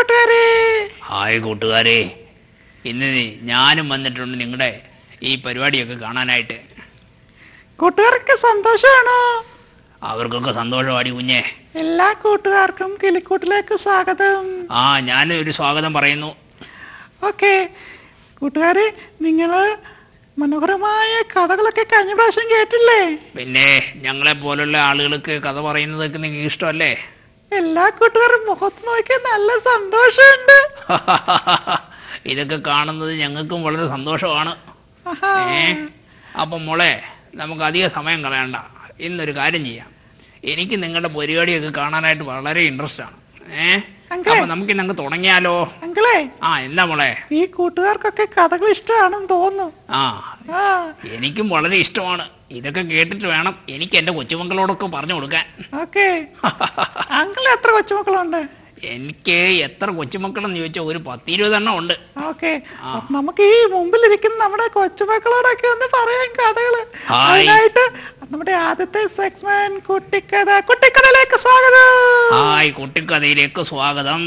കൂട്ടുകാരെ ഹായ് കൂട്ടുകാരെ ഇന്ന് ഞാനും വന്നിട്ടുണ്ട് നിങ്ങളുടെ ഈ പരിപാടിയൊക്കെ കാണാനായിട്ട് കൂട്ടുകാർക്ക് സന്തോഷമാണോ അവർക്കൊക്കെ സന്തോഷമാടി കുഞ്ഞെ എല്ലാ കൂട്ടുകാർക്കും കിളിക്കൂട്ടിലേക്ക് സ്വാഗതം ആ ഞാൻ ഒരു സ്വാഗതം പറയുന്നു ഓക്കെ കൂട്ടുകാരെ നിങ്ങള് മനോഹരമായ കഥകളൊക്കെ കഴിഞ്ഞ പ്രാവശ്യം കേട്ടില്ലേ പിന്നെ ഞങ്ങളെ പോലുള്ള ആളുകൾക്ക് കഥ പറയുന്നതൊക്കെ നിങ്ങൾക്ക് ഇഷ്ടമല്ലേ എല്ലാ കൂട്ടുകാരും മുഖത്ത് നോക്കി നല്ല സന്തോഷമുണ്ട് ഇതൊക്കെ കാണുന്നത് ഞങ്ങൾക്കും വളരെ സന്തോഷമാണ് ആഹാ. ഏ അപ്പം മോളെ നമുക്ക് അധിക സമയം കളയണ്ട ഇന്നൊരു കാര്യം ചെയ്യാം എനിക്ക് നിങ്ങളുടെ പരിപാടിയൊക്കെ കാണാനായിട്ട് വളരെ ഇൻട്രസ്റ്റ് ആണ് ഏ അങ്കിളെ. അപ്പൊ നമുക്ക് ഇന്നങ്ങ് തുടങ്ങിയാലോ അങ്കിളെ ആ എന്താ മോളെ ഈ കൂട്ടുകാർക്കൊക്കെ കഥകൾ ഇഷ്ടമാണെന്ന് തോന്നുന്നു ആ ആ എനിക്കും വളരെ ഇഷ്ടമാണ് ഇതൊക്കെ കേട്ടിട്ട് വേണം എനിക്ക് എൻ്റെ കൊച്ചുമക്കളോടൊക്കെ പറഞ്ഞു കൊടുക്കാൻ ഓക്കെ അങ്കിൾ എത്ര കൊച്ചുമക്കളുണ്ട് എനിക്ക് എത്ര കൊച്ചുമക്കളെന്ന് ചോദിച്ചാൽ ഒരു പത്തിരുപതെണ്ണം ഉണ്ട് ഓക്കെ നമുക്ക് ഈ മുമ്പിലിരിക്കുന്ന നമ്മുടെ കൊച്ചുമക്കളോടൊക്കെ ഒന്ന് പറയാം കഥകള് ഹായ്. അതിനായിട്ട് നമ്മുടെ ആദ്യത്തെ സെക്സ്മാൻ കുട്ടിക്കഥ കുട്ടിക്കഥയിലേക്ക് സ്വാഗതം ഹായ് കുട്ടിക്കഥയിലേക്ക് സ്വാഗതം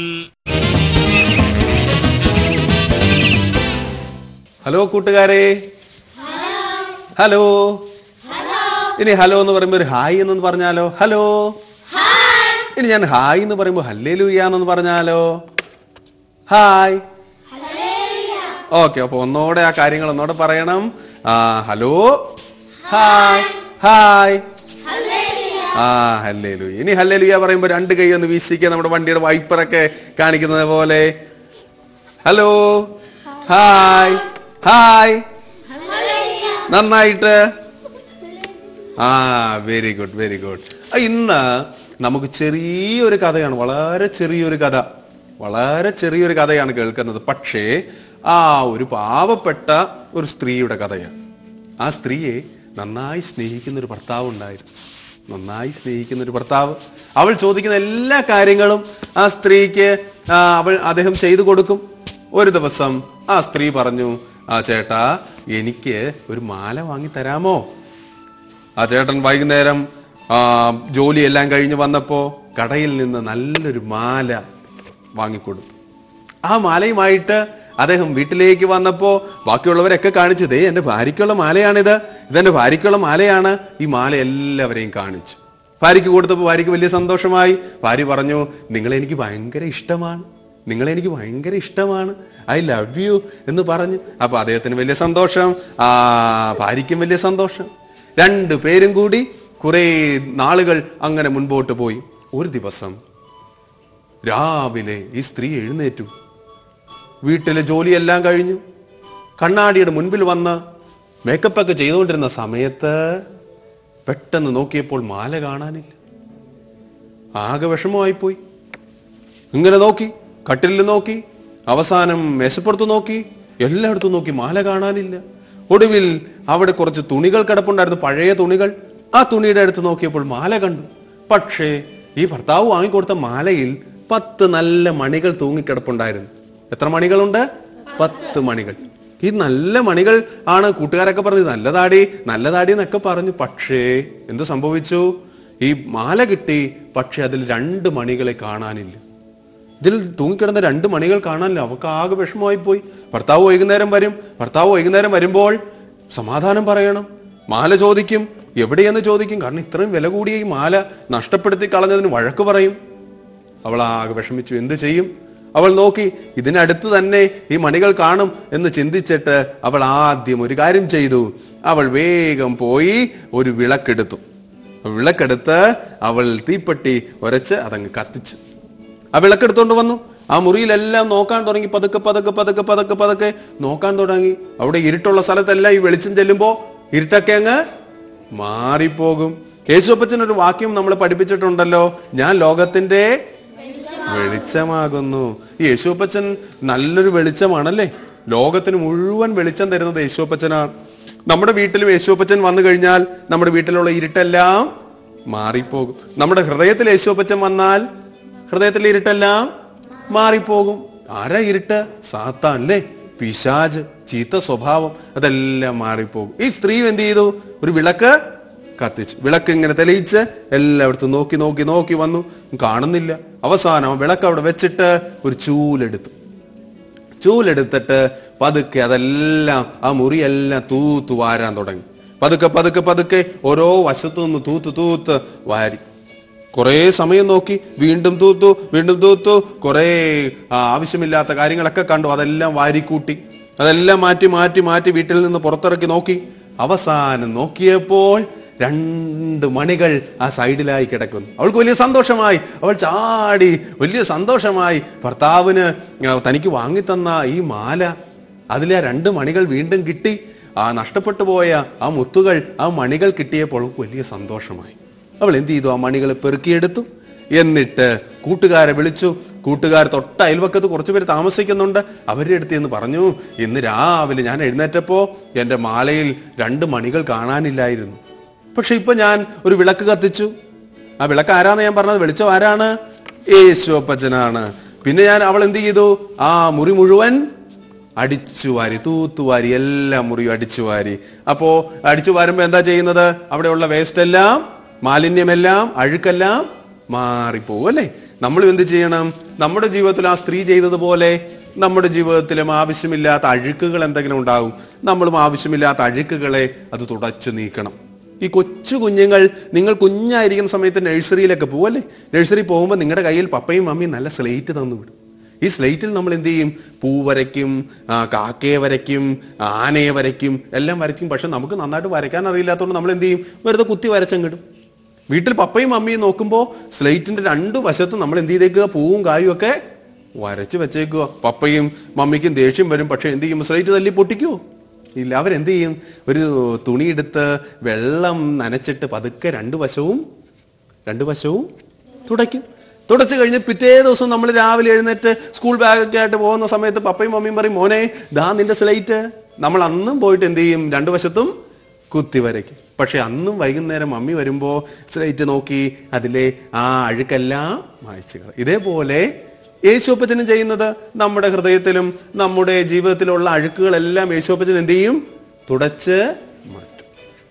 ഹലോ കൂട്ടുകാരെ ഹലോ ഇനി ഹലോ എന്ന് പറയുമ്പോൾ ഒരു ഹായ് എന്നൊന്ന് പറഞ്ഞാലോ ഹലോ ഇനി ഞാൻ ഹായ് എന്ന് പറയുമ്പോൾ ഹല്ലേ ലൂയാന്നൊന്ന് പറഞ്ഞാലോ ഹായ് ഓക്കെ അപ്പൊ ഒന്നോടെ ആ കാര്യങ്ങൾ ഒന്നോടെ പറയണം ആ ഹലോ ഹായ് ഹായ് ആ ഹല്ലേ ലൂയ ഇനി ഹല്ലേ ലൂയ പറയുമ്പോൾ രണ്ട് കൈ ഒന്ന് വീശിക്കുക നമ്മുടെ വണ്ടിയുടെ വൈപ്പറൊക്കെ കാണിക്കുന്നത് പോലെ ഹലോ ഹായ് ഹായ് നന്നായിട്ട് ആ വെരി ഗുഡ് വെരി ഗുഡ് ഇന്ന് നമുക്ക് ചെറിയൊരു കഥയാണ് വളരെ ചെറിയൊരു കഥ വളരെ ചെറിയൊരു കഥയാണ് കേൾക്കുന്നത് പക്ഷേ ആ ഒരു പാവപ്പെട്ട ഒരു സ്ത്രീയുടെ കഥയാണ് ആ സ്ത്രീയെ നന്നായി സ്നേഹിക്കുന്ന ഒരു ഭർത്താവ് ഉണ്ടായിരുന്നു നന്നായി സ്നേഹിക്കുന്ന ഒരു ഭർത്താവ് അവൾ ചോദിക്കുന്ന എല്ലാ കാര്യങ്ങളും ആ സ്ത്രീക്ക് ആ, അവൾ അദ്ദേഹം ചെയ്തു കൊടുക്കും ഒരു ദിവസം ആ സ്ത്രീ പറഞ്ഞു ആ ചേട്ടാ എനിക്ക് ഒരു മാല വാങ്ങി തരാമോ ആ ചേട്ടൻ വൈകുന്നേരം ആ, ജോലിയെല്ലാം കഴിഞ്ഞ് വന്നപ്പോ കടയിൽ നിന്ന് നല്ലൊരു മാല വാങ്ങിക്കൊടുത്തു ആ മാലയുമായിട്ട് അദ്ദേഹം വീട്ടിലേക്ക് വന്നപ്പോ ബാക്കിയുള്ളവരൊക്കെ കാണിച്ചു ദേ എന്റെ ഭാര്യയ്ക്കുള്ള മാലയാണിത് ഇതെന്റെ ഭാര്യയ്ക്കുള്ള മാലയാണ് ഈ മാല എല്ലാവരെയും കാണിച്ചു ഭാര്യയ്ക്ക് കൊടുത്തപ്പോൾ ഭാര്യയ്ക്ക് വലിയ സന്തോഷമായി ഭാര്യ പറഞ്ഞു നിങ്ങളെ എനിക്ക് ഭയങ്കര ഇഷ്ടമാണ് നിങ്ങളെ എനിക്ക് ഭയങ്കര ഇഷ്ടമാണ് ഐ ലവ് യു എന്ന് പറഞ്ഞു അപ്പൊ അദ്ദേഹത്തിന് വലിയ സന്തോഷം ആ ഭാര്യയ്ക്കും വലിയ സന്തോഷം രണ്ടു പേരും കൂടി കുറെ നാളുകൾ അങ്ങനെ മുൻപോട്ട് പോയി ഒരു ദിവസം രാവിലെ ഈ സ്ത്രീ എഴുന്നേറ്റു വീട്ടിലെ ജോലിയെല്ലാം കഴിഞ്ഞു കണ്ണാടിയുടെ മുൻപിൽ വന്ന് മേക്കപ്പ് ഒക്കെ ചെയ്തുകൊണ്ടിരുന്ന സമയത്ത് പെട്ടെന്ന് നോക്കിയപ്പോൾ മാല കാണാനില്ല ആകെ വിഷമമായിപ്പോയി ഇങ്ങനെ നോക്കി കട്ടിലിൽ നോക്കി അവസാനം മേശപ്പുറത്ത് നോക്കി എല്ലായിടത്തും നോക്കി മാല കാണാനില്ല ഒടുവിൽ അവിടെ കുറച്ച് തുണികൾ കിടപ്പുണ്ടായിരുന്നു പഴയ തുണികൾ ആ തുണിയുടെ അടുത്ത് നോക്കിയപ്പോൾ മാല കണ്ടു പക്ഷേ ഈ ഭർത്താവ് വാങ്ങിക്കൊടുത്ത മാലയിൽ പത്ത് നല്ല മണികൾ തൂങ്ങിക്കിടപ്പുണ്ടായിരുന്നു എത്ര മണികളുണ്ട് പത്ത് മണികൾ ഈ നല്ല മണികൾ ആണ് കൂട്ടുകാരൊക്കെ പറഞ്ഞത് നല്ലതാടി നല്ലതാടി എന്നൊക്കെ പറഞ്ഞു പക്ഷേ എന്ത് സംഭവിച്ചു ഈ മാല കിട്ടി പക്ഷെ അതിൽ രണ്ട് മണികളെ കാണാനില്ല ഇതിൽ തൂങ്ങിക്കിടന്ന രണ്ട് മണികൾ കാണാനില്ല അവൾക്ക് ആകെ വിഷമമായി പോയി ഭർത്താവ് വൈകുന്നേരം വരും ഭർത്താവ് വൈകുന്നേരം വരുമ്പോൾ സമാധാനം പറയണം മാല ചോദിക്കും എവിടെയെന്ന് ചോദിക്കും കാരണം ഇത്രയും വില കൂടിയ ഈ മാല നഷ്ടപ്പെടുത്തി കളഞ്ഞതിന് വഴക്ക് പറയും അവൾ ആകെ വിഷമിച്ചു എന്ത് ചെയ്യും അവൾ നോക്കി ഇതിനടുത്ത് തന്നെ ഈ മണികൾ കാണും എന്ന് ചിന്തിച്ചിട്ട് അവൾ ആദ്യം ഒരു കാര്യം ചെയ്തു അവൾ വേഗം പോയി ഒരു വിളക്കെടുത്തു വിളക്കെടുത്ത് അവൾ തീപ്പെട്ടി ഉരച്ച് അതങ്ങ് കത്തിച്ചു ആ വിളക്കെടുത്തോണ്ട് വന്നു ആ മുറിയിലെല്ലാം നോക്കാൻ തുടങ്ങി പതുക്കെ പതുക്കെ പതുക്കെ പതുക്കെ പതുക്കെ നോക്കാൻ തുടങ്ങി അവിടെ ഇരുട്ടുള്ള സ്ഥലത്തെല്ലാം ഈ വെളിച്ചം ചെല്ലുമ്പോ ഇരുട്ടൊക്കെ അങ്ങ് മാറിപ്പോകും കേശവപ്പച്ചൻ ഒരു വാക്യം നമ്മൾ പഠിപ്പിച്ചിട്ടുണ്ടല്ലോ ഞാൻ ലോകത്തിന്റെ വെളിച്ചമാകുന്നു ഈ യേശുപ്പച്ചൻ നല്ലൊരു വെളിച്ചമാണല്ലേ ലോകത്തിന് മുഴുവൻ വെളിച്ചം തരുന്നത് യേശുപ്പച്ചനാണ് നമ്മുടെ വീട്ടിലും യേശുപ്പച്ചൻ വന്നു കഴിഞ്ഞാൽ നമ്മുടെ വീട്ടിലുള്ള ഇരുട്ടെല്ലാം മാറിപ്പോകും നമ്മുടെ ഹൃദയത്തിൽ യേശുപ്പച്ചൻ വന്നാൽ ഹൃദയത്തിലെ ഇരുട്ടെല്ലാം മാറിപ്പോകും ആരാ ഇരുട്ട് സാത്താൻ അല്ലേ പിശാജ് ചീത്ത സ്വഭാവം അതെല്ലാം മാറിപ്പോകും ഈ സ്ത്രീ എന്ത് ചെയ്തു ഒരു വിളക്ക് കത്തിച്ചു വിളക്ക് ഇങ്ങനെ തെളിയിച്ച് എല്ലായിടത്തും നോക്കി നോക്കി നോക്കി വന്നു കാണുന്നില്ല അവസാനം വിളക്ക് അവിടെ വെച്ചിട്ട് ഒരു ചൂലെടുത്തു ചൂലെടുത്തിട്ട് പതുക്കെ അതെല്ലാം ആ മുറിയെല്ലാം തൂത്ത് വാരാൻ തുടങ്ങി പതുക്കെ പതുക്കെ പതുക്കെ ഓരോ വശത്തു നിന്ന് തൂത്ത് തൂത്ത് വാരി കുറേ സമയം നോക്കി വീണ്ടും തൂത്തു വീണ്ടും തൂത്തു കുറേ ആ, ആവശ്യമില്ലാത്ത കാര്യങ്ങളൊക്കെ കണ്ടു അതെല്ലാം വാരിക്കൂട്ടി അതെല്ലാം മാറ്റി മാറ്റി മാറ്റി വീട്ടിൽ നിന്ന് പുറത്തിറക്കി നോക്കി അവസാനം നോക്കിയപ്പോൾ രണ്ട് മണികൾ ആ സൈഡിലായി കിടക്കുന്നു അവൾക്ക് വലിയ സന്തോഷമായി അവൾ ചാടി വലിയ സന്തോഷമായി ഭർത്താവിന് ആ, തനിക്ക് വാങ്ങിത്തന്ന ഈ മാല അതിലെ ആ രണ്ട് മണികൾ വീണ്ടും കിട്ടി ആ നഷ്ടപ്പെട്ടു പോയ ആ മുത്തുകൾ ആ മണികൾ കിട്ടിയപ്പോൾ അവൾക്ക് വലിയ സന്തോഷമായി അവൾ എന്ത് ചെയ്തു ആ മണികൾ പെറുക്കിയെടുത്തു എന്നിട്ട് കൂട്ടുകാരെ വിളിച്ചു കൂട്ടുകാർ തൊട്ട അയൽവക്കത്ത് കുറച്ച് പേര് താമസിക്കുന്നുണ്ട് അവരുടെ അടുത്ത് എന്ന് പറഞ്ഞു ഇന്ന് രാവിലെ ഞാൻ എഴുന്നേറ്റപ്പോ എൻ്റെ മാലയിൽ രണ്ട് മണികൾ കാണാനില്ലായിരുന്നു പക്ഷെ ഇപ്പൊ ഞാൻ ഒരു വിളക്ക് കത്തിച്ചു ആ വിളക്ക് ആരാന്ന് ഞാൻ പറഞ്ഞത് വെളിച്ചം ആരാണ് യേശു അപ്പച്ചനാണ് പിന്നെ ഞാൻ അവൾ എന്ത് ചെയ്തു ആ മുറി മുഴുവൻ അടിച്ചുവാരി തൂത്തുവാരി എല്ലാം മുറിയും അടിച്ചുവാരി അപ്പോ അടിച്ചു വാരുമ്പോ എന്താ ചെയ്യുന്നത് അവിടെയുള്ള വേസ്റ്റ് എല്ലാം മാലിന്യമെല്ലാം അഴുക്കെല്ലാം മാറിപ്പോവും അല്ലേ നമ്മളും എന്ത് ചെയ്യണം നമ്മുടെ ജീവിതത്തിൽ ആ സ്ത്രീ ചെയ്തതുപോലെ നമ്മുടെ ജീവിതത്തിലും ആവശ്യമില്ലാത്ത അഴുക്കുകൾ എന്തെങ്കിലും ഉണ്ടാവും നമ്മളും ആവശ്യമില്ലാത്ത അഴുക്കുകളെ അത് തുടച്ചു നീക്കണം ഈ കൊച്ചു കുഞ്ഞുങ്ങൾ നിങ്ങൾ കുഞ്ഞായിരിക്കുന്ന സമയത്ത് നഴ്സറിയിലൊക്കെ പോകും അല്ലേ നഴ്സറി പോകുമ്പോൾ നിങ്ങളുടെ കയ്യിൽ പപ്പയും മമ്മിയും നല്ല സ്ലേറ്റ് തന്നു വിടും ഈ സ്ലേറ്റിൽ നമ്മൾ എന്ത് ചെയ്യും പൂ വരയ്ക്കും ആ, കാക്കയെ വരയ്ക്കും ആനയെ വരയ്ക്കും എല്ലാം വരയ്ക്കും പക്ഷെ നമുക്ക് നന്നായിട്ട് വരയ്ക്കാൻ അറിയില്ലാത്തതുകൊണ്ട് നമ്മൾ എന്ത് ചെയ്യും വെറുതെ കുത്തി വരച്ചങ്ങിടും വീട്ടിൽ പപ്പയും മമ്മിയും നോക്കുമ്പോൾ സ്ലേറ്റിന്റെ രണ്ടു വശത്തും നമ്മൾ എന്ത് ചെയ്തേക്കുക പൂവും കായും ഒക്കെ വരച്ച് വെച്ചേക്കുക പപ്പയും മമ്മിക്കും ദേഷ്യം വരും പക്ഷെ എന്ത് ചെയ്യും സ്ലേറ്റ് തല്ലി പൊട്ടിക്കുവോ ഇല്ല അവരെന്ത് ചെയ്യും ഒരു തുണിയെടുത്ത് വെള്ളം നനച്ചിട്ട് പതുക്കെ രണ്ടു വശവും രണ്ടു വശവും തുടയ്ക്കും തുടച്ചു കഴിഞ്ഞ് പിറ്റേ ദിവസം നമ്മൾ രാവിലെ എഴുന്നേറ്റ് സ്കൂൾ ബാഗൊക്കെ ആയിട്ട് പോകുന്ന സമയത്ത് പപ്പയും മമ്മിയും പറയും മോനെ ദാ നിന്റെ സ്ലൈറ്റ് നമ്മൾ അന്നും പോയിട്ട് എന്ത് ചെയ്യും രണ്ടു വശത്തും കുത്തി വരയ്ക്കും പക്ഷെ അന്നും വൈകുന്നേരം മമ്മി വരുമ്പോൾ സ്ലൈറ്റ് നോക്കി അതിലെ ആ അഴുക്കെല്ലാം മായ്ച്ചു കളയും ഇതേപോലെ യേശോപ്പച്ചനും ചെയ്യുന്നത് നമ്മുടെ ഹൃദയത്തിലും നമ്മുടെ ജീവിതത്തിലുള്ള അഴുക്കുകളെല്ലാം യേശോപ്പച്ചൻ എന്ത് ചെയ്യും തുടച്ച് മാറ്റും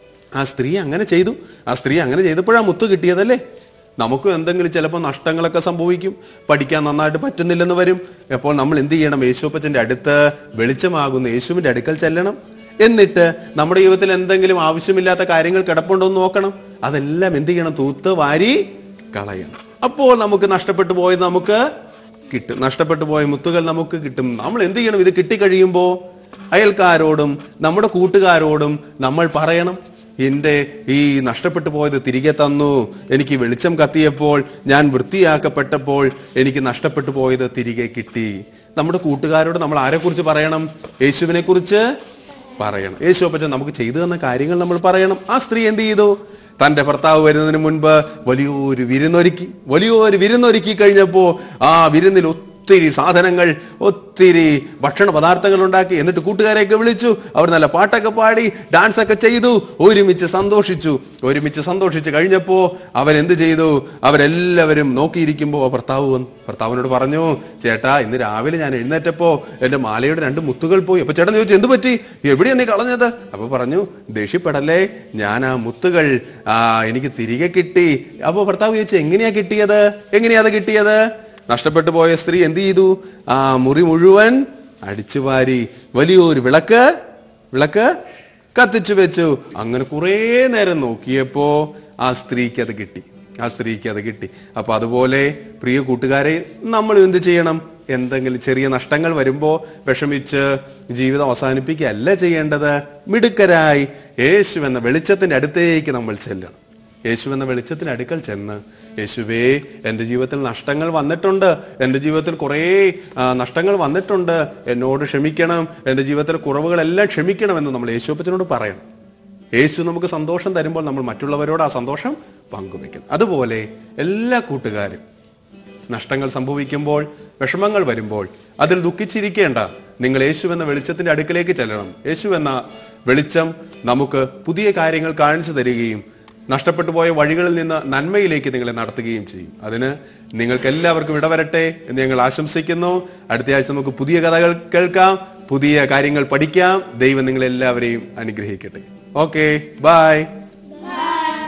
ആ സ്ത്രീ അങ്ങനെ ചെയ്തു ആ സ്ത്രീ അങ്ങനെ ചെയ്തപ്പോഴാ മുത്ത് കിട്ടിയതല്ലേ നമുക്കും എന്തെങ്കിലും ചിലപ്പോൾ നഷ്ടങ്ങളൊക്കെ സംഭവിക്കും പഠിക്കാൻ നന്നായിട്ട് പറ്റുന്നില്ലെന്ന് വരും അപ്പോൾ നമ്മൾ എന്ത് ചെയ്യണം യേശുപ്പച്ചൻ്റെ അടുത്ത് വെളിച്ചമാകുന്ന യേശുവിൻ്റെ അടുക്കൽ ചെല്ലണം എന്നിട്ട് നമ്മുടെ ജീവിതത്തിൽ എന്തെങ്കിലും ആവശ്യമില്ലാത്ത കാര്യങ്ങൾ കിടപ്പുണ്ടോ എന്ന് നോക്കണം അതെല്ലാം എന്ത് ചെയ്യണം തൂത്ത് വാരി കളയണം അപ്പോൾ നമുക്ക് നഷ്ടപ്പെട്ടു പോയത് നമുക്ക് കിട്ടും നഷ്ടപ്പെട്ടു പോയ മുത്തുകൾ നമുക്ക് കിട്ടും നമ്മൾ എന്ത് ചെയ്യണം ഇത് കിട്ടിക്കഴിയുമ്പോൾ അയൽക്കാരോടും നമ്മുടെ കൂട്ടുകാരോടും നമ്മൾ പറയണം എൻ്റെ ഈ നഷ്ടപ്പെട്ടു പോയത് തിരികെ തന്നു എനിക്ക് വെളിച്ചം കത്തിയപ്പോൾ ഞാൻ വൃത്തിയാക്കപ്പെട്ടപ്പോൾ എനിക്ക് നഷ്ടപ്പെട്ടു പോയത് തിരികെ കിട്ടി നമ്മുടെ കൂട്ടുകാരോട് നമ്മൾ ആരെക്കുറിച്ച് പറയണം യേശുവിനെ കുറിച്ച് പറയണം യേശു അപ്പച്ചൻ നമുക്ക് ചെയ്തു തന്ന കാര്യങ്ങൾ നമ്മൾ പറയണം ആ സ്ത്രീ എന്ത് ചെയ്തു തന്റെ ഭർത്താവ് വരുന്നതിന് മുൻപ് വലിയൊരു വിരുന്നൊരുക്കി വലിയൊരു വിരുന്നൊരുക്കി കഴിഞ്ഞപ്പോ ആ വിരുന്നിൽ ഒത്തിരി സാധനങ്ങൾ ഒത്തിരി ഭക്ഷണ പദാർത്ഥങ്ങൾ ഉണ്ടാക്കി എന്നിട്ട് കൂട്ടുകാരെയൊക്കെ വിളിച്ചു അവർ നല്ല പാട്ടൊക്കെ പാടി ഡാൻസ് ഒക്കെ ചെയ്തു ഒരുമിച്ച് സന്തോഷിച്ചു ഒരുമിച്ച് സന്തോഷിച്ച് കഴിഞ്ഞപ്പോ അവരെന്ത് ചെയ്തു അവരെല്ലാവരും നോക്കിയിരിക്കുമ്പോൾ ഭർത്താവ് വന്നു ഭർത്താവിനോട് പറഞ്ഞു ചേട്ടാ ഇന്ന് രാവിലെ ഞാൻ എഴുന്നേറ്റപ്പോ എന്റെ മാലയുടെ രണ്ട് മുത്തുകൾ പോയി അപ്പൊ ചേട്ടൻ ചോദിച്ചു എന്ത് പറ്റി എവിടെയാ നീ കളഞ്ഞത് അപ്പൊ പറഞ്ഞു ദേഷ്യപ്പെടല്ലേ ഞാൻ ആ മുത്തുകൾ ആ എനിക്ക് തിരികെ കിട്ടി അപ്പൊ ഭർത്താവ് ചോദിച്ചു എങ്ങനെയാ കിട്ടിയത് എങ്ങനെയാ അത് കിട്ടിയത് നഷ്ടപ്പെട്ടു പോയ സ്ത്രീ എന്ത് ചെയ്തു ആ മുറി മുഴുവൻ അടിച്ചു വാരി വലിയൊരു വിളക്ക് വിളക്ക് കത്തിച്ചു വെച്ചു അങ്ങനെ കുറേ നേരം നോക്കിയപ്പോ ആ സ്ത്രീക്ക് അത് കിട്ടി ആ സ്ത്രീക്ക് അത് കിട്ടി അപ്പൊ അതുപോലെ പ്രിയ കൂട്ടുകാരെ നമ്മൾ എന്ത് ചെയ്യണം എന്തെങ്കിലും ചെറിയ നഷ്ടങ്ങൾ വരുമ്പോൾ വിഷമിച്ച് ജീവിതം അവസാനിപ്പിക്കുകയല്ല ചെയ്യേണ്ടത് മിടുക്കരായി യേശു എന്ന വെളിച്ചത്തിന്റെ അടുത്തേക്ക് നമ്മൾ ചെല്ലണം യേശു എന്ന വെളിച്ചത്തിന് അടുക്കൽ ചെന്ന് യേശുവേ എൻ്റെ ജീവിതത്തിൽ നഷ്ടങ്ങൾ വന്നിട്ടുണ്ട് എൻ്റെ ജീവിതത്തിൽ കുറേ ആ, നഷ്ടങ്ങൾ വന്നിട്ടുണ്ട് എന്നോട് ക്ഷമിക്കണം എൻ്റെ ജീവിതത്തിൽ കുറവുകളെല്ലാം ക്ഷമിക്കണമെന്ന് നമ്മൾ യേശുപ്പച്ചനോട് പറയണം യേശു നമുക്ക് സന്തോഷം തരുമ്പോൾ നമ്മൾ മറ്റുള്ളവരോട് ആ സന്തോഷം പങ്കുവെക്കണം അതുപോലെ എല്ലാ കൂട്ടുകാരും നഷ്ടങ്ങൾ സംഭവിക്കുമ്പോൾ വിഷമങ്ങൾ വരുമ്പോൾ അതിൽ ദുഃഖിച്ചിരിക്കേണ്ട നിങ്ങൾ യേശു എന്ന വെളിച്ചത്തിന്റെ അടുക്കലേക്ക് ചെല്ലണം യേശു എന്ന വെളിച്ചം നമുക്ക് പുതിയ കാര്യങ്ങൾ കാണിച്ചു തരികയും നഷ്ടപ്പെട്ടു പോയ വഴികളിൽ നിന്ന് നന്മയിലേക്ക് നിങ്ങളെ നടത്തുകയും ചെയ്യും അതിന് നിങ്ങൾക്ക് എല്ലാവർക്കും ഇടവരട്ടെ എന്ന് ഞങ്ങൾ ആശംസിക്കുന്നു അടുത്ത ആഴ്ച നമുക്ക് പുതിയ കഥകൾ കേൾക്കാം പുതിയ കാര്യങ്ങൾ പഠിക്കാം ദൈവം നിങ്ങളെല്ലാവരെയും അനുഗ്രഹിക്കട്ടെ okay bye Bye.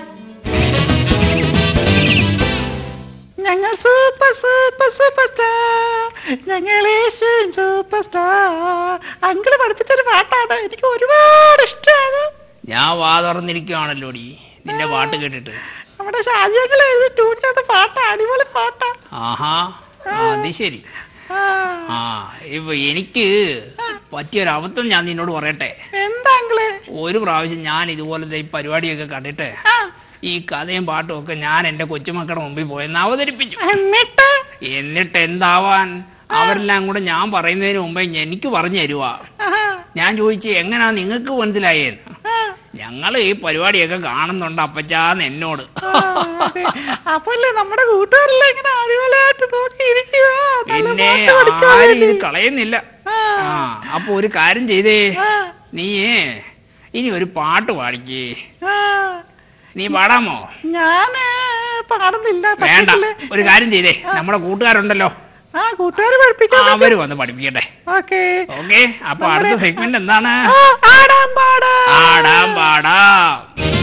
Super super star ഞങ്ങൾ ഏഷ്യൻ സൂപ്പർ സ്റ്റാർ അങ്കിള് പഠിപ്പിച്ചൊരു പാട്ടാണ് എനിക്ക് ഒരുപാട് ഇഷ്ടമാണ് ഞാൻ വാ തുറന്നിരിക്കുവാണല്ലോടി നിന്റെ പാട്ട് കേട്ടിട്ട് നമ്മുടെ ഷാജിയങ്ങൾ എഴുതി ട്യൂൺ ചെയ്ത പാട്ടാ അടിപൊളി പാട്ടാ ആഹാ ആ, അത് ശരി ആ, ആ ഇപ്പൊ എനിക്ക് പറ്റിയൊരു അബദ്ധം ഞാൻ നിന്നോട് പറയട്ടെ എന്താ അങ്കിള് ഒരു പ്രാവശ്യം ഞാൻ ഇതുപോലത്തെ ഈ പരിപാടിയൊക്കെ കണ്ടിട്ട് ആ, ഈ കഥയും പാട്ടും ഒക്കെ ഞാൻ എന്റെ കൊച്ചുമക്കളുടെ മുമ്പിൽ പോയെന്ന് അവതരിപ്പിച്ചു എന്നിട്ട് എന്നിട്ട് എന്താവാൻ അവരെല്ലാം കൂടെ ഞാൻ പറയുന്നതിന് മുമ്പേ എനിക്ക് പറഞ്ഞു തരുവാ ആഹാ, ഞാൻ ചോദിച്ചു എങ്ങനാ നിങ്ങൾക്ക് മനസ്സിലായേന്ന് ആ, ഞങ്ങൾ ഈ പരിപാടിയൊക്കെ കാണുന്നുണ്ട് അപ്പച്ചാന്ന് എന്നോട് ആ, അതെ. അപ്പല്ലേ നമ്മുടെ കൂട്ടുകാരെല്ലാം ഇങ്ങനെ അടിപൊളിയായിട്ട് നോക്കിയിരിക്കുക പിന്നെ ആരും ഇത് കളയുന്നില്ല ആ അപ്പൊ ഒരു കാര്യം ചെയ്തേ നീയേ ഇനി ഒരു പാട്ട് പാടിക്കേ നീ പാടാമോ ഞാന് പാടുന്നില്ല വേണ്ട പറ്റത്തില്ലേ? ഒരു കാര്യം ചെയ്തേ നമ്മുടെ കൂട്ടുകാരുണ്ടല്ലോ ആ കൂട്ടുകാർ പഠിപ്പിക്കാൻ അവര് വന്ന് പഠിപ്പിക്കട്ടെ ഓക്കേ ഓക്കെ അപ്പൊ അടുത്ത സെഗ്മെന്റ് എന്താണ് ആ, ആടാം പാടാം ആടാം പാടാം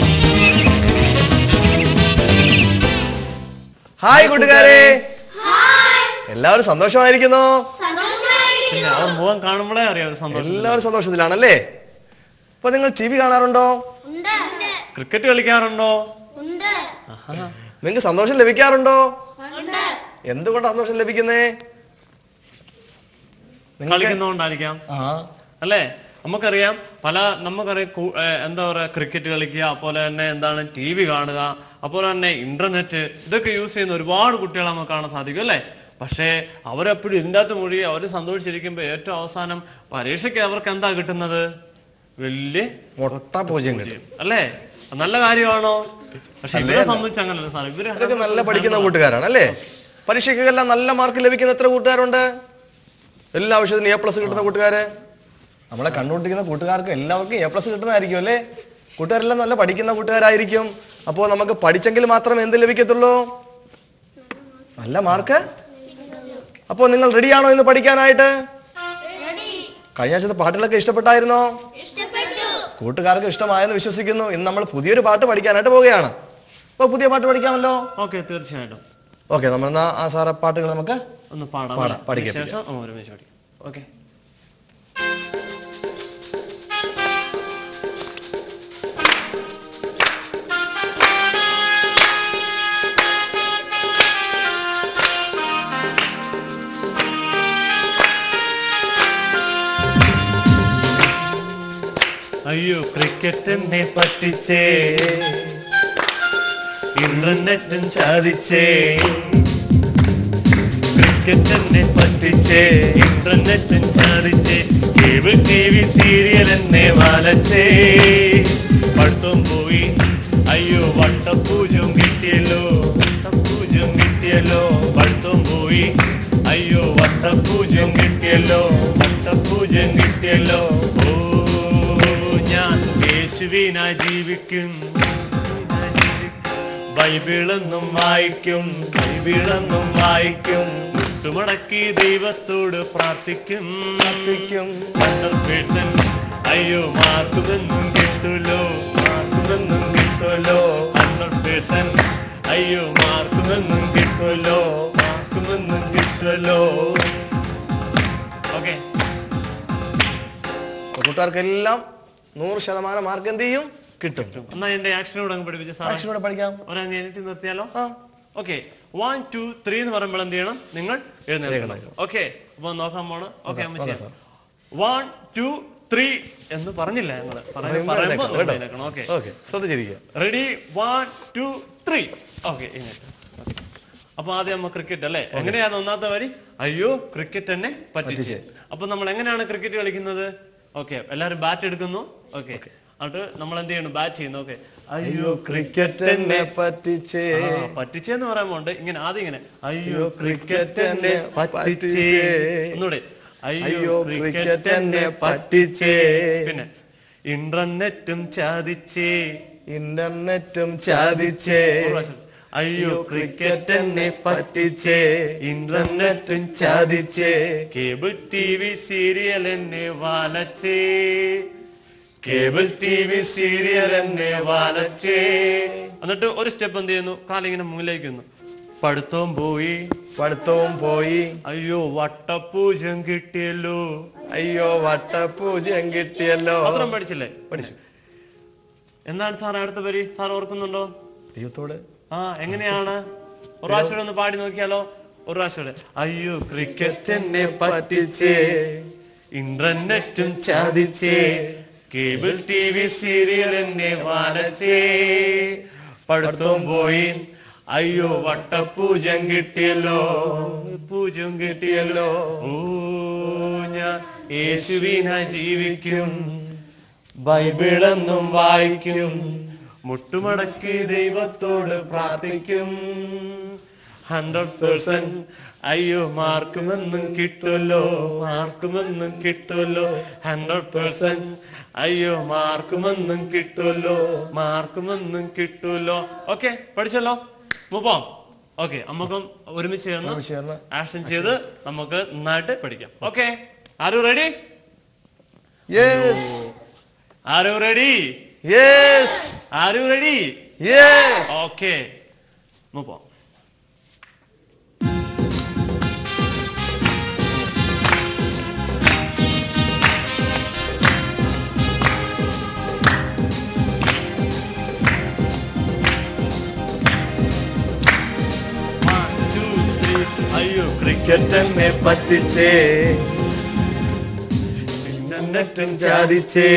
ഹായ് കൂട്ടുകാരെ എല്ലാവരും സന്തോഷമായിരിക്കുന്നോ പിന്നെ ആ മുഖം കാണുമ്പോഴേ അറിയാം ഒരു സന്തോഷം എല്ലാവരും സന്തോഷത്തിലാണല്ലേ അപ്പൊ നിങ്ങൾ ടി വി കാണാറുണ്ടോ ക്രിക്കറ്റ് കളിക്കാറുണ്ടോ നിങ്ങൾക്ക് സന്തോഷം ലഭിക്കാറുണ്ടോ എന്തുകൊണ്ട് സന്തോഷം ലഭിക്കുന്നേ കളിക്കുന്നോണ്ടായിരിക്കാം ആ അല്ലേ നമുക്കറിയാം പല നമുക്കറിയാം കു- ഏ, എന്താ പറയാ ക്രിക്കറ്റ് കളിക്കുക അതുപോലെ തന്നെ എന്താണ് ടി വി കാണുക അതുപോലെ തന്നെ ഇന്റർനെറ്റ് ഇതൊക്കെ യൂസ് ചെയ്യുന്ന ഒരുപാട് കുട്ടികളെ നമുക്ക് കാണാൻ സാധിക്കും അല്ലേ പക്ഷേ അവരെപ്പോഴും ഇതിൻ്റെ അകത്ത് മുഴുകി അവർ സന്തോഷിച്ചിരിക്കുമ്പോൾ ഏറ്റവും അവസാനം പരീക്ഷയ്ക്ക് അവർക്ക് എന്താ കിട്ടുന്നത് വലിയ മുട്ട പൂജ്യം കിട്ടും ചെയ്യും. അല്ലേ അത് നല്ല കാര്യമാണോ പക്ഷെ ഇവരെ സംബന്ധിച്ച് അങ്ങനല്ല സാർ ഇവര് ഇവരൊക്കെ നല്ല പഠിക്കുന്ന കൂട്ടുകാരാണ് അല്ലേ പരീക്ഷയ്ക്കെല്ലാം നല്ല മാർക്ക് ലഭിക്കുന്ന എത്ര കൂട്ടുകാരുണ്ട് എല്ലാ ആവശ്യത്തിനും എ പ്ലസ് കിട്ടുന്ന കൂട്ടുകാര് നമ്മളെ കണ്ടുകൊണ്ടിരിക്കുന്ന കൂട്ടുകാർക്ക് എല്ലാവർക്കും എ പ്ലസ് കിട്ടുന്നതായിരിക്കും അല്ലേ കൂട്ടുകാരെല്ലാം നല്ല പഠിക്കുന്ന കൂട്ടുകാരായിരിക്കും അപ്പോൾ നമുക്ക് പഠിച്ചെങ്കിൽ മാത്രമേ എന്ത് ലഭിക്കത്തുള്ളൂ നല്ല മാർക്ക് അപ്പോൾ നിങ്ങൾ റെഡിയാണോ ഇന്ന് പഠിക്കാനായിട്ട് കഴിഞ്ഞ ആഴ്ചത്തെ പാട്ടുകളൊക്കെ ഇഷ്ടപ്പെട്ടായിരുന്നോ കൂട്ടുകാർക്ക് ഇഷ്ടമായെന്ന് വിശ്വസിക്കുന്നു ഇന്ന് നമ്മൾ പുതിയൊരു പാട്ട് പഠിക്കാനായിട്ട് പോവുകയാണ് അപ്പോൾ പുതിയ പാട്ട് പഠിക്കാമല്ലോ ഓക്കെ തീർച്ചയായിട്ടും ഓക്കെ നമ്മൾ എന്നാ ആ സാറ പാട്ടുകൾ നമുക്ക് ഒന്ന് പാടാം പാടാം, അല്ലേ? പഠിക്കാം, ശേഷം നമുക്ക് ഒരുമിച്ച് പഠിക്കാം ഓക്കെ അയ്യോ ക്രിക്കറ്റ് എന്നെ പറ്റിച്ചേ ഇന്റർനെറ്റും ചാദിച്ചേ ക്രിക്കറ്റ് എന്നെ പറ്റിച്ചേ ഇന്റർനെറ്റും ചാദിച്ചേ കേബിൾ ടി വി സീരിയൽ എന്നെ വാലച്ചേ പഠിത്തം പോയി അയ്യോ വട്ടപ്പൂജം കിട്ടിയല്ലോ വട്ടപ്പൂജം കിട്ടിയല്ലോ പഠിത്തം പോയി അയ്യോ വട്ടപ്പൂജം കിട്ടിയല്ലോ വട്ടപ്പൂജം കിട്ടിയല്ലോ ഓ ഞാൻ യേശുവിനായി ജീവിക്കും ബൈബിളെന്നും വായിക്കും ബൈബിളെന്നും വായിക്കും മുട്ടുമടക്കി ദൈവത്തോട് പ്രാർത്ഥിക്കും പ്രാർത്ഥിക്കും പേഴ്സൺ അയ്യോ മാർക്കുമെന്നും കിട്ടുമല്ലോ മാർക്കുമെന്നും കിട്ടുമല്ലോ ഹൺഡ്രഡ് പേഴ്സൺ അയ്യോ മാർക്കുമെന്നും കിട്ടുമല്ലോ മാർക്കുമെന്നും കിട്ടുമല്ലോ ഓക്കെ അപ്പോൾ കൂട്ടുകാർക്കെല്ലാം നൂറ് ശതമാനം മാർക്ക് എന്ത് ചെയ്യും കിട്ടും എന്നാ എന്റെ ആക്ഷനോട് അങ്ങ് പഠിപ്പിച്ച സാറേ ആക്ഷനോടെ പഠിക്കാം ഒരങ്ങ് എണീറ്റ് നിർത്തിയാലോ ആ ഓക്കെ വൺ ടു ത്രീ എന്ന് പറയുമ്പോൾ എന്ത് ചെയ്യണം നിങ്ങൾ എഴുന്നേൽക്കണം ഓക്കെ അപ്പൊ നോക്കാൻ പോണ് ഓക്കെ അമ്മ ചെയ്യാം വൺ ടു ത്രീ എന്ന് പറഞ്ഞില്ല ഞങ്ങള് പറയുമ്പോ പറയുമ്പോൾ എഴുന്നേൽക്കണം, എഴുന്നേൽക്കണം ഓക്കെ ഓക്കെ ശ്രദ്ധിച്ചിരിക്കുക ready one two three okay അപ്പൊ ആദ്യം നമ്മ ക്രിക്കറ്റ് അല്ലേ എങ്ങനെയാണ് ഒന്നാമത്തെ വരി അയ്യോ ക്രിക്കറ്റ് എന്നെ പറ്റിച്ച് അപ്പൊ നമ്മൾ എങ്ങനെയാണ് ക്രിക്കറ്റ് കളിക്കുന്നത് ഓക്കെ എല്ലാരും ബാറ്റ് എടുക്കുന്നു ഓക്കെ എന്നിട്ട് നമ്മൾ എന്ത് ചെയ്യണം ബാറ്റ് ചെയ്യുന്നു ഓക്കെ അയ്യോ ക്രിക്കറ്റ് എന്നെ പറ്റിച്ചേ ആ, പറ്റിച്ചെന്ന് പറയുമ്പോണ്ട് ഇങ്ങനെ ആദ്യം ഇങ്ങനെ അയ്യോ അയ്യോ, ക്രിക്കറ്റ് എന്നെ പറ്റിച്ചേ ഒന്നുകൂടെ അയ്യോ, അയ്യോ ക്രിക്കറ്റ് എന്നെ പറ്റിച്ചേ പിന്നെ ഇന്റർനെറ്റും ചാദിച്ചേ ഇന്റർനെറ്റും ചാദിച്ചേ ഒരു പ്രാവശ്യം. അയ്യോ ക്രിക്കറ്റ് എന്നെ പറ്റിച്ചേ ഇന്റർനെറ്റും ചാദിച്ചേ കേബിൾ ടി വി സീരിയൽ എന്നെ വാലച്ചേ കേബിൾ ടി വി സീരിയൽ എന്നെ വാലച്ചേ എന്നിട്ട് ഒരു സ്റ്റെപ്പ് എന്ത് ചെയ്യുന്നു കാലിങ്ങനെ മുന്നിലേക്ക് വന്നു പഠിത്തവും പോയി പഠിത്തവും പോയി അയ്യോ വട്ടപ്പൂജം കിട്ടിയല്ലോ അയ്യോ വട്ടപൂജ്യം കിട്ടിയല്ലോ അത്രയും പഠിച്ചില്ലേ പഠിച്ചു എന്താണ് സാർ അടുത്ത വരി സാർ ഓർക്കുന്നുണ്ടോ ദൈവത്തോട് ആ എങ്ങനെയാണ് ഒരു പ്രാവശ്യം കൂടെ ഒന്ന് പാടി നോക്കിയാലോ ഒരു പ്രാവശ്യം കൂടെ അയ്യോ ക്രിക്കറ്റ് എന്നെ പറ്റിച്ചേ ഇന്റർനെറ്റും ചാദിച്ചേ കേബിൾ ടി വി സീരിയൽ എന്നെ വാനച്ചേ പഠിത്തവും പോയി അയ്യോ വട്ടപൂജം കിട്ടിയല്ലോ പൂജം കിട്ടിയല്ലോ ഓ ഞാൻ യേശുവിനായി ജീവിക്കും ബൈബിളെന്നും വായിക്കും മുട്ടുമടക്കി ദൈവത്തോട് പ്രാർത്ഥിക്കും ഹൺഡ്രഡ് പേഴ്സെന്റ് അയ്യോ മാർക്കുമെന്നും കിട്ടുമല്ലോ മാർക്കുമെന്നും കിട്ടുമല്ലോ ഹൺഡ്രഡ് പേഴ്സെന്റ് അയ്യോ മാർക്കുമെന്നും കിട്ടുമല്ലോ മാർക്കുമെന്നും കിട്ടുമല്ലോ ഓക്കെ പഠിച്ചല്ലോ മുപ്പോം ഓക്കെ നമുക്കും ഒരുമിച്ച് ചേർന്ന് ഒരുമിച്ച് ചേർന്ന് ആക്ഷൻ ചെയ്ത് നമുക്ക് നന്നായിട്ട് പഠിക്കാം ഓക്കെ ആരു റെഡി യെസ് ആരു റെഡി യെസ് ആരു റെഡി യെസ് ഓക്കെ മുപ്പോ അയ്യോ ക്രിക്കറ്റ് എന്നെ പറ്റിച്ചേ നെറ്റും ചാദിച്ചേ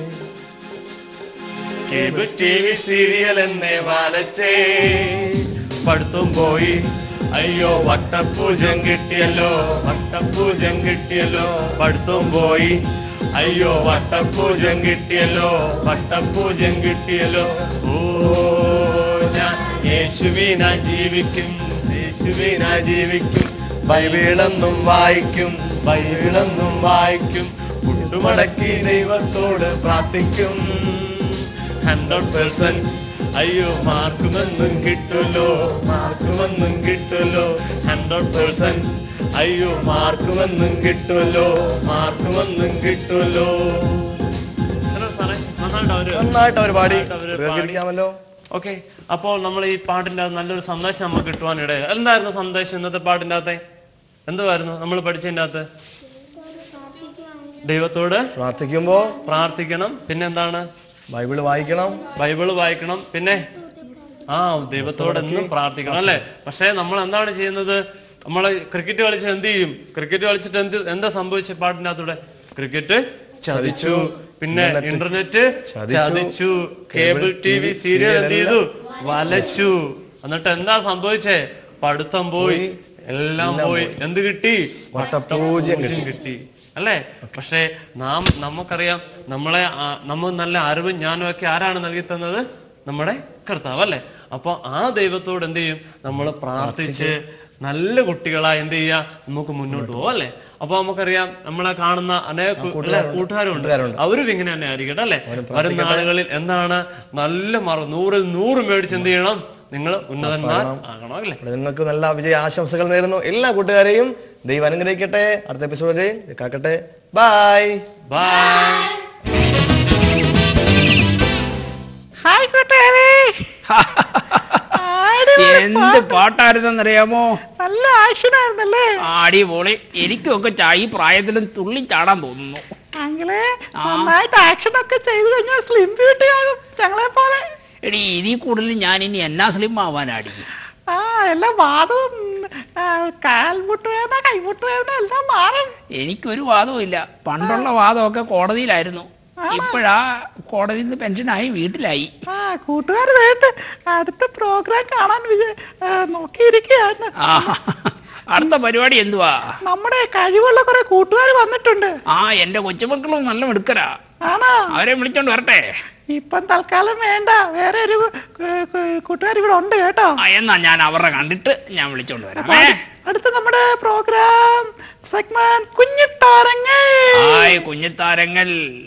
കേബിൾ ടി വി സീരിയൽ എന്നെ വാലച്ചേ പഠിത്തം പോയി അയ്യോ വട്ടപ്പൂജം കിട്ടിയല്ലോ വട്ടപ്പൂജം കിട്ടിയല്ലോ പഠിത്തം പോയി അയ്യോ വട്ടപ്പൂജം കിട്ടിയല്ലോ വട്ടപ്പൂജം കിട്ടിയല്ലോ ഓ ഞാൻ യേശുവിനാ ജീവിക്കും യേശുവിനാ ജീവിക്കും ബൈബിളെന്നും വായിക്കും ബൈബിളെന്നും വായിക്കും മുട്ടുമടക്കി ദൈവത്തോട് പ്രാർത്ഥിക്കും ഹൺഡ്രഡ് പേഴ്സെന്റ് അയ്യോ മാർക്കുമെന്നും കിട്ടുമല്ലോ മാർക്കുമെന്നും കിട്ടുമല്ലോ ഹൺഡ്രഡ് പേഴ്സെന്റ് അയ്യോ മാർക്കുമെന്നും കിട്ടുമല്ലോ മാർക്കുമെന്നും കിട്ടുമല്ലോ നന്നായിട്ട് അവർ പാടി നന്നായിട്ട് അവര് പാടി. പ്രതികരിക്കാമല്ലോ ഓക്കെ അപ്പോൾ നമ്മൾ ഈ പാട്ടിന്റെ അകത്ത് നല്ലൊരു സന്ദേശം നമുക്ക് കിട്ടുവാനിടയായി എന്തായിരുന്നു സന്ദേശം ഇന്നത്തെ പാട്ടിന്റെ അകത്തെ എന്തുവായിരുന്നു നമ്മൾ പഠിച്ചതിന്റെ അകത്ത് ദൈവത്തോട് പ്രാർത്ഥിക്കുമ്പോ പ്രാർത്ഥിക്കണം പിന്നെന്താണ് ബൈബിള് വായിക്കണം ബൈബിള് വായിക്കണം പിന്നെ ആ ദൈവത്തോട് എന്നും പ്രാർത്ഥിക്കണം അല്ലെ പക്ഷെ നമ്മൾ എന്താണ് ചെയ്യുന്നത് നമ്മൾ ക്രിക്കറ്റ് കളിച്ച് എന്ത് ചെയ്യും ക്രിക്കറ്റ് കളിച്ചിട്ട് എന്ത് എന്താ സംഭവിച്ച പാട്ടിന്റെ അകത്തൂടെ ക്രിക്കറ്റ് ചതിച്ചു പിന്നെ ഇന്റർനെറ്റ് ചതിച്ചു കേബിൾ ടി വി സീരിയൽ എന്ത് ചെയ്തു വലച്ചു എന്നിട്ട് എന്താ സംഭവിച്ചേ പഠിത്തം പോയി എല്ലാം പോയി എന്ത് കിട്ടി വട്ടപൂജ്യം വട്ടപൂജ്യം കിട്ടി അല്ലേ പക്ഷേ നാം നമുക്കറിയാം നമ്മളെ ആ- നമ്മ നല്ല അറിവും ജ്ഞാനവും ഒക്കെ ആരാണ് നൽകി തന്നത് നമ്മുടെ കർത്താവ് അല്ലേ അപ്പൊ ആ ദൈവത്തോട് എന്ത് ചെയ്യും നമ്മൾ പ്രാർത്ഥിച്ച് നല്ല കുട്ടികളായി എന്ത് ചെയ്യുക നമുക്ക് മുന്നോട്ട് പോകും അല്ലേ അപ്പൊ നമുക്കറിയാം നമ്മളെ കാണുന്ന അനേക കു- അല്ലേ, കൂട്ടുകാരുണ്ട് കൂട്ടുകാരുണ്ട്. അവരും ഇങ്ങനെ തന്നെ ആയിരിക്കട്ടെ അല്ലെ വരും നാളുകളിൽ എന്താണ് നല്ല മറ നൂറിൽ നൂറ് മേടിച്ച് എന്ത് ചെയ്യണം നിങ്ങൾ ഉന്നതന്മാർ ആകണം അല്ലേ അപ്പോൾ നിങ്ങൾക്ക് നല്ല വിജയ ആശംസകൾ നേരുന്നു എല്ലാ കൂട്ടുകാരെയും ദൈവം അനുഗ്രഹിക്കട്ടെ അടുത്ത എപ്പിസോഡിൽ കാക്കട്ടെ ബൈ ബൈ ഹായ് കൂട്ടുകാരെ അടിപൊളി എന്ത് പാട്ട്. പാട്ടായിരുന്നെന്നറിയാമോ നല്ല ആക്ഷൻ ആയിരുന്നല്ലേ അടിപൊളി എനിക്കൊക്കെ ചാ- ഈ പ്രായത്തിലും തുള്ളി ചാടാൻ തോന്നുന്നു അങ്ങളെ നന്നായിട്ട് ആക്ഷൻ ഒക്കെ ചെയ്തു കഴിഞ്ഞാൽ സ്ലിം ബ്യൂട്ടി ആകും ഞങ്ങളെ പോലെ എടി ഇതിൽ കൂടുതൽ ഞാൻ ഇനി എന്നാ സ്ലിം ആവാനാടി ആ എല്ലാ വാദവും ആ, കാൽമുട്ട് വേദന കൈമുട്ട് വേദന എല്ലാം മാറും എനിക്കൊരു വാദവും ഇല്ല പണ്ടുള്ള വാദമൊക്കെ കോടതിയിലായിരുന്നു ഇപ്പോഴാ കോടതിയിൽ നിന്ന് പെൻഷനായി വീട്ടിലായി ആ കൂട്ടുകാർ വേണ്ട അടുത്ത പ്രോഗ്രാം കാണാൻ വിജ- ആ, നോക്കിയിരിക്കുകയാണ് ആ അടുത്ത പരിപാടി എന്തുവാ നമ്മുടെ കഴിവുള്ള കുറെ കൂട്ടുകാർ വന്നിട്ടുണ്ട് ആ എന്റെ കൊച്ചുമക്കളും നല്ല മിടുക്കരാ ആണോ അവരെ വിളിച്ചോണ്ട് വരട്ടെ ഇപ്പം തൽക്കാലം വേണ്ട വേറെ ഒരു കൂട്ടുകാർ ഇവിടെ ഉണ്ട് കേട്ടോ ആ എന്നാ ഞാൻ അവരുടെ കണ്ടിട്ട് ഞാൻ വിളിച്ചോണ്ട് അപ്പൊ വരാം അടു- അടുത്ത നമ്മുടെ പ്രോഗ്രാം സെഗ്മെന്റ് കുഞ്ഞിത്താരങ്ങൾ ഹായ് കുഞ്ഞിത്താരങ്ങൾ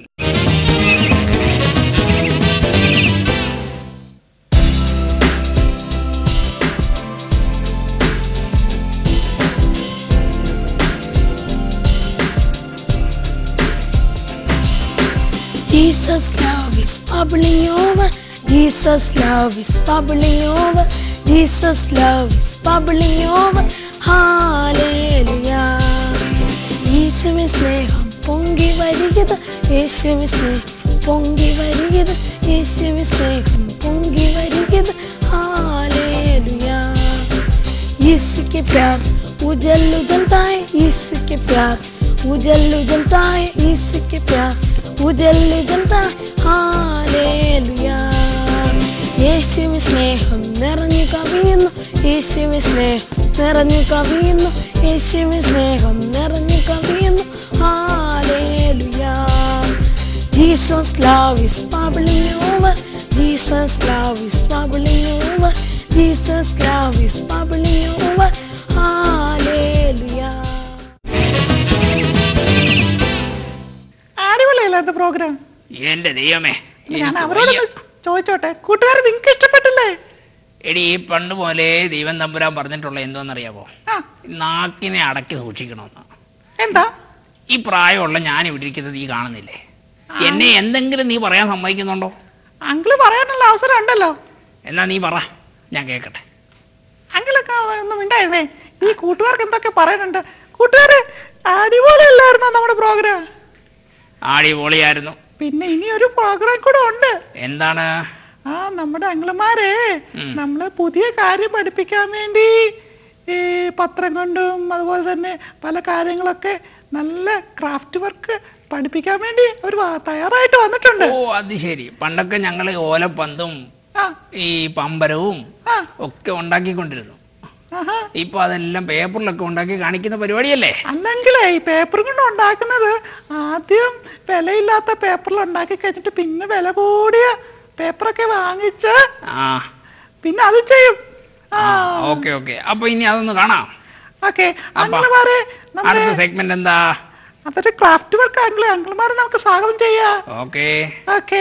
Jesus' love is bubbling over. Jesus' love is bubbling over. Jesus' love is bubbling over. Hallelujah. യേശുവിൻ സ്നേഹം പൊങ്കി വരികത് യേശുവിൻ സ്നേഹം പൊങ്കി വരികത് യേശുവിൻ സ്നേഹം പൊങ്കി വരികത് हालेलुया यीशु के प्यार उजल उजलता है यीशु के प्यार उजल उजलता है यीशु के प्यार उजल उजलता है हालेलुया യേശുവിൻ സ്നേഹം നിറഞ്ഞു കവിയുന്നു യേശുവിൻ സ്നേഹം നിറഞ്ഞു കവിയുന്നു യേശുവിൻ സ്നേഹം നിറഞ്ഞു കവിയുന്നു hallelujah Jesus love is bubbling over Jesus love is bubbling over Jesus love is bubbling over Hallelujah അടിപൊളിയല്ലേ എന്റെ പ്രോഗ്രാം എന്റെ ദൈവമേ ഞാൻ എനിക്ക് അവരോടൊന്ന് വയ്യ. ചോദിച്ചോട്ടെ കൂട്ടുകാരെ നിങ്ങൾക്ക് ഇഷ്ടപ്പെട്ടില്ലേ എടി ഈ പണ്ട് പോലെ ദൈവം തമ്പുരാൻ പറഞ്ഞിട്ടുള്ള എന്തോന്നറിയാവോ ആ നാക്കിനെ അടക്കി സൂക്ഷിക്കണമെന്ന് എന്താ ഈ പ്രായമുള്ള ഞാൻ ഇവിടെ ഇരിക്കുന്നത് നീ കാണുന്നില്ലേ എന്നെ എന്തെങ്കിലും നീ പറയാൻ സമ്മതിക്കുന്നുണ്ടോ അങ്കിള് പറയാനുള്ള അവസരം ഉണ്ടല്ലോ എന്നാ നീ പറ ഞാൻ കേക്കട്ടെ അങ്കിളൊക്കെ ഒന്നും മിണ്ടായിരുന്നേ ഈ കൂട്ടുകാർക്ക് എന്തൊക്കെ പറയാനുണ്ട് കൂട്ടുകാര് അടിപൊളിയല്ലായിരുന്നോ നമ്മുടെ പ്രോഗ്രാം ആടി പൊളിയായിരുന്നു പിന്നെ ഇനി ഒരു പ്രോഗ്രാം കൂടെ ഉണ്ട് എന്താണ് ആ നമ്മുടെ അങ്കിളുമാരെ ഉം. നമ്മള് പുതിയ കാര്യം പഠിപ്പിക്കാൻ വേണ്ടി ഈ പത്രം കൊണ്ടും അതുപോലെ തന്നെ പല കാര്യങ്ങളൊക്കെ നല്ല ക്രാഫ്റ്റ് വർക്ക് പഠിപ്പിക്കാൻ വേണ്ടി അവർ തയ്യാറായിട്ട് വന്നിട്ടുണ്ട് ഓ അത് ശരി പണ്ടൊക്കെ ഞങ്ങൾ ഓലപ്പന്തും ആ ഈ പമ്പരവും ആ ഒക്കെ ഉണ്ടാക്കിക്കൊണ്ടിരുന്നു ആഹാ ഇപ്പൊ അതെല്ലാം പേപ്പറിലൊക്കെ ഉണ്ടാക്കി കാണിക്കുന്ന പരിപാടിയല്ലേ അല്ലെങ്കിലേ ഈ പേപ്പർ കൊണ്ട് ഉണ്ടാക്കുന്നത് ആദ്യം വിലയില്ലാത്ത പേപ്പറിൽ ഉണ്ടാക്കി കഴിഞ്ഞിട്ട് പിന്നെ വില കൂടിയ പേപ്പറൊക്കെ വാങ്ങിച്ച് ആ പിന്നെ അത് ചെയ്യും ആ ഓക്കെ ഓക്കെ അപ്പൊ ഇനി അതൊന്ന് കാണാം ഓക്കെ അപ്പൊ അങ്കിളുമാരെ നമ്മുടെ അടുത്ത സെഗ്മെന്റ് എന്താ അതൊരു ക്രാഫ്റ്റ് വർക്ക് ആംഗിള് അങ്കിളുമാരെ നമുക്ക് സ്വാഗതം ചെയ്യാം ഓക്കെ ഓക്കേ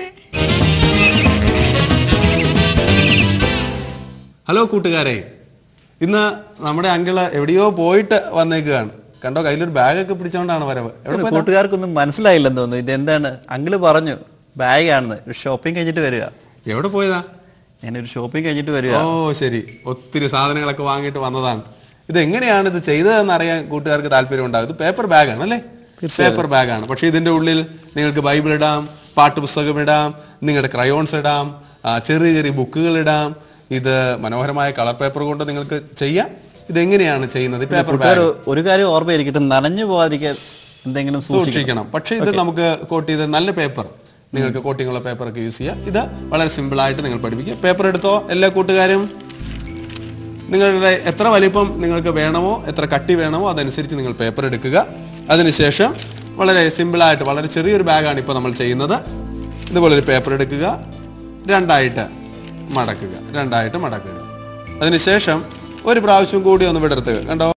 ഹലോ കൂട്ടുകാരെ ഇന്ന് നമ്മുടെ അങ്കിള് എവിടെയോ പോയിട്ട് വന്നേക്കുകയാണ് കണ്ടോ കയ്യിലൊരു ബാഗൊക്കെ പിടിച്ചോണ്ടാണ് വരവ് എവിടെ പോയതാ? കൂട്ടുകാർക്കൊന്നും മനസ്സിലായില്ലെന്ന് തോന്നുന്നു ഇതെന്താണ് അങ്കിള് പറഞ്ഞു ബാഗാണെന്ന് ഒരു ഷോപ്പിംഗ് കഴിഞ്ഞിട്ട് വരിക എവിടെ പോയതാ ഞാനൊരു ഷോപ്പിംഗ് കഴിഞ്ഞിട്ട് വരിക ഓ ശരി ഒത്തിരി സാധനങ്ങളൊക്കെ വാങ്ങിയിട്ട് വന്നതാണ് ഇത് എങ്ങനെയാണ് ഇത് ചെയ്തതെന്ന് അറിയാൻ കൂട്ടുകാർക്ക് താല്പര്യം ഉണ്ടാകും ഇത് പേപ്പർ ബാഗാണ് അല്ലേ പേപ്പർ ബാഗാണ് പക്ഷെ ഇതിന്റെ ഉള്ളിൽ നിങ്ങൾക്ക് ബൈബിൾ ഇടാം പാട്ടുപുസ്തകം ഇടാം നിങ്ങളുടെ ക്രയോൺസ് ഇടാം ആ, ചെറിയ ചെറിയ ബുക്കുകൾ ഇടാം ഇത് മനോഹരമായ കളർ പേപ്പർ കൊണ്ട് നിങ്ങൾക്ക് ചെയ്യാം ഇത് എങ്ങനെയാണ് ചെയ്യുന്നത് ഈ പേപ്പർ കൂട്ടുകാർ ബാഗ് ഒരു കാര്യം ഓർമ്മയിരിക്കട്ടെ നനഞ്ഞു പോകാതിരിക്കാൻ എന്തെങ്കിലും സൂക്ഷിക്കണം സൂക്ഷിക്കണം പക്ഷെ ഇത് നമുക്ക് കോട്ട് ചെയ്ത നല്ല പേപ്പർ നിങ്ങൾക്ക് കോട്ടിങ്ങുള്ള പേപ്പർ ഒക്കെ യൂസ് ചെയ്യാം ഇത് വളരെ സിമ്പിൾ ആയിട്ട് നിങ്ങൾ പഠിപ്പിക്കുക പേപ്പർ എടുത്തോ എല്ലാ കൂട്ടുകാരും നിങ്ങളുടെ എത്ര വലിപ്പം നിങ്ങൾക്ക് വേണമോ എത്ര കട്ടി വേണമോ അതനുസരിച്ച് നിങ്ങൾ പേപ്പർ എടുക്കുക അതിനുശേഷം വളരെ സിമ്പിളായിട്ട് വളരെ ചെറിയൊരു ബാഗാണ് ഇപ്പോൾ നമ്മൾ ചെയ്യുന്നത് ഇതുപോലെ ഒരു പേപ്പർ എടുക്കുക രണ്ടായിട്ട് മടക്കുക രണ്ടായിട്ട് മടക്കുക അതിനുശേഷം ഒരു പ്രാവശ്യം കൂടി ഒന്ന് വിടർത്തുക കണ്ടോ